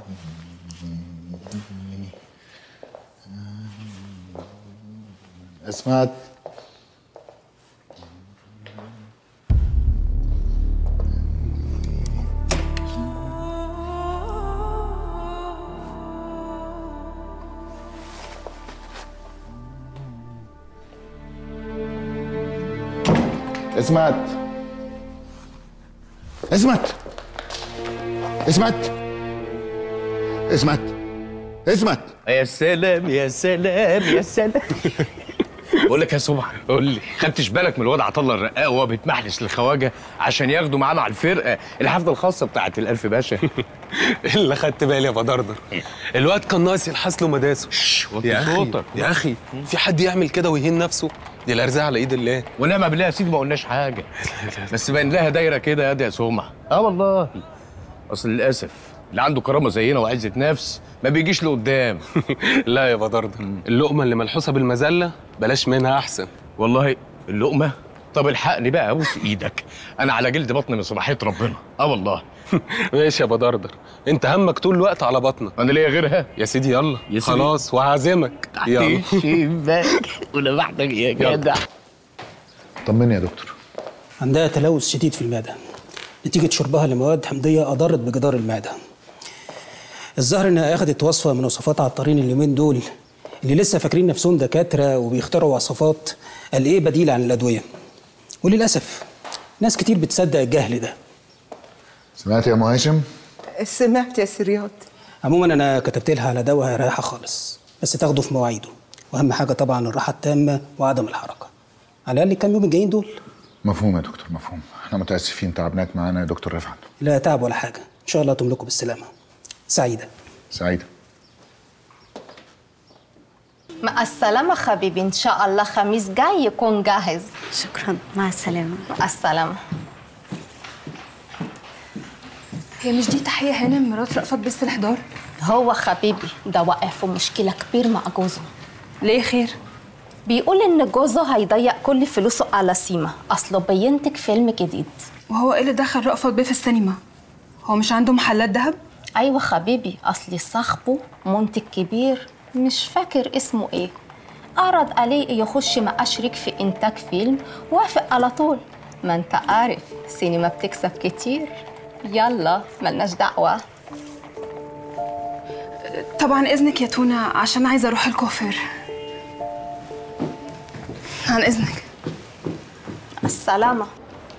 اسمعت اسمعت اسمعت اسمعت اسمعت اسمعت يا سلام يا سلام يا سلام بقول لك يا سمعة قول لي خدتش بالك من الواد عطله الرقاق وهو بيتمحلس للخواجه عشان ياخدوا معاه مع الفرقه الحفله الخاصه بتاعت الالف باشا اللي خدت بالي يا بدردر الواد كان ناقص يلحس له مداسه وطي يا اخي صوتك. يا اخي في حد يعمل كده ويهين نفسه دي الارزاق على ايد الله ونعم بالله يا سيدي ما قلناش حاجه بس باين لها دايره كده يا دي يا سمعة اه والله اصل للاسف اللي عنده كرامه زينا وعزه نفس ما بيجيش لقدام لا يا بدردر اللقمه اللي ملحوسه بالمذله بلاش منها احسن والله اللقمه طب الحقني بقى ابوس ايدك انا على جلد بطني من صباحيه ربنا اه والله ماشي يا بدردر انت همك طول الوقت على بطنك انا ليا غيرها يا سيدي يلا يا سيدي. خلاص وهعزمك يلا الشباك ولوحدك يا جدع طمني يا دكتور عندها تلوث شديد في المعدة نتيجة شربها لمواد حمضية أضرت بجدار المعدة الظاهر إنها أخدت وصفة من وصفات عطارين اليومين دول اللي لسه فاكرين نفسهم دكاترة وبيخترعوا وصفات قال إيه بديل عن الأدوية وللأسف ناس كتير بتصدق الجهل ده سمعت يا ام هاشم سمعت يا سرياط عموما أنا كتبت لها على دواء هيريحها خالص بس تاخده في مواعيده وأهم حاجة طبعا الراحة التامة وعدم الحركة على الأقل الكام يوم الجايين دول مفهوم يا دكتور مفهوم احنا متاسفين تعبناك معانا يا دكتور رفعت لا تعب ولا حاجة إن شاء الله تملكوا بالسلامة سعيدة سعيده مع السلامة حبيبي إن شاء الله خميس جاي يكون جاهز شكرا مع السلامة مع السلامة هي مش دي تحية هانم مرات رأفت بس الحضار هو حبيبي ده واقع في مشكلة كبير مع جوزه ليه خير بيقول إن جوزه هيضيع كل فلوسه على سيما أصله بينتج فيلم جديد وهو ايه اللي دخل رأفت بيه في السينما هو مش عنده محلات ذهب أيوة حبيبي أصلي صاحبه منتج كبير مش فاكر اسمه إيه عرض عليه يخش مع شريك في إنتاج فيلم وافق على طول ما أنت عارف سينما بتكسب كتير يلا ملناش دعوة طبعا اذنك يا تونا عشان عايزه اروح الكوافير عن اذنك السلامة